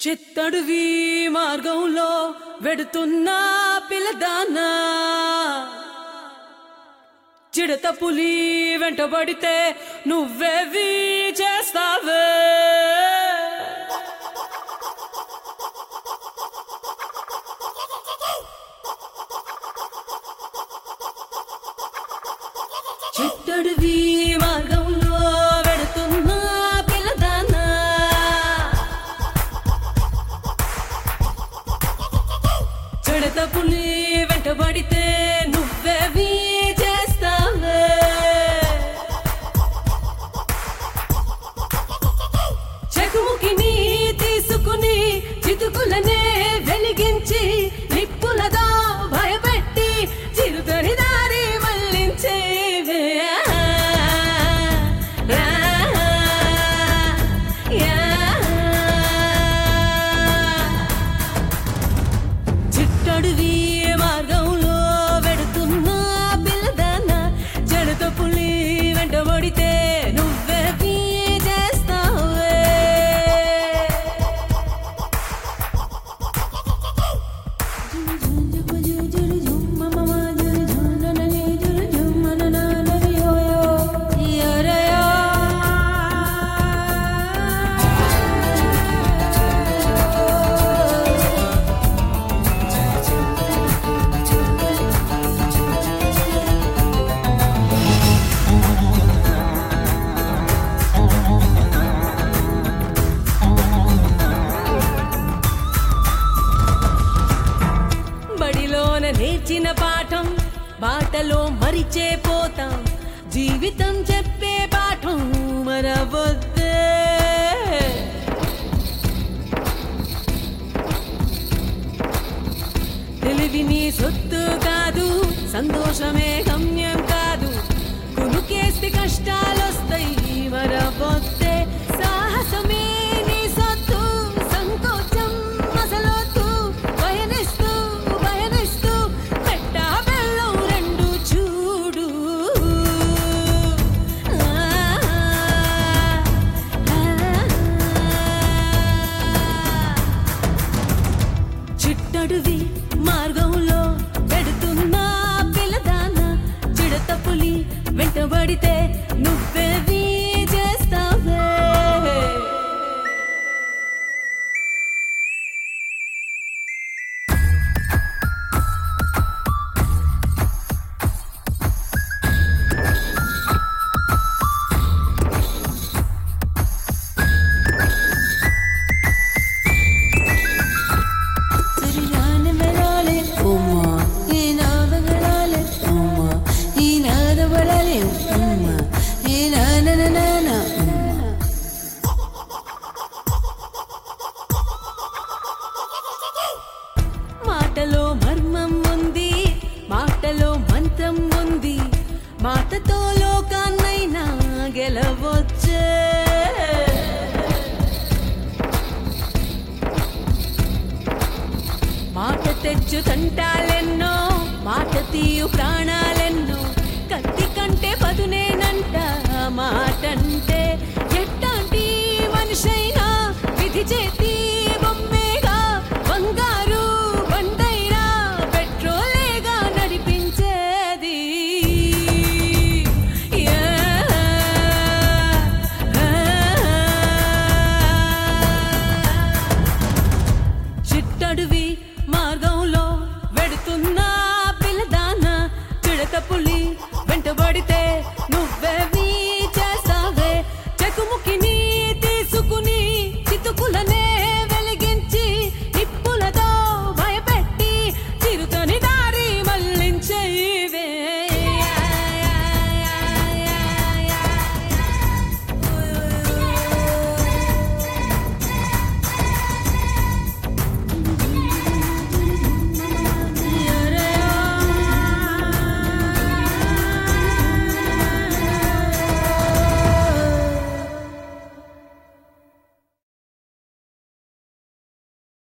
చిత్తడువి మార్గంలో వెడుతున్న పిల్లదానా చిడత పులి వెంటబడితే నువ్వేవి చేస్తావే చిట్టడువి మార్గంలో వెడుతున్న పిల్లదానా చిడత పులి వెంటబడితే నువ్వేవి చేస్తావే చెకుముకిని తీసుకుని చితుకులనే వెలిగించి నిప్పులతో భయపెట్టి చిరుతని దారి మళ్ళించేవే రా, యా. చిట్టడువి మార్గంలో వెడుతున్న పిల్లదాన చెడుతో పులి వెంటబడితే నువ్వే పీ చేస్తావే బడిలోన నేర్చిన పాఠం బాటలో మరిచే పోతాం జీవితం చెప్పే పాఠం మరవద్దే తెలివి నీ సొత్తు కాదు సంతోషమే గమ్యం కాదు కునుకేస్తే కష్టాలొస్తాయి మరవద్దే సాహసమే నీ సొత్తు సంకోచం మసలొద్దు భయనిస్తూ భయనిస్తూ పెట్టా బెల్లం రెండు చూడు ఆ, ఆ. చిట్టడువి మార్గంలో పెడుతున్న పిల్లదాన చిడత పులి వెంటబడితే నువ్వేవి చేస్తావే మాటలో మర్మం ఉంది మాటలో మంత్రం ఉంది మాటతో లోకాన్నైనా గెలవచ్చే మాట తెచ్చు తంటాలెన్నో మాట తీయు ప్రాణాలెన్నో కత్తి కంటే పదునేనంట మాటంటే ఎట్టాంటి మనిషైనా విధి చేతి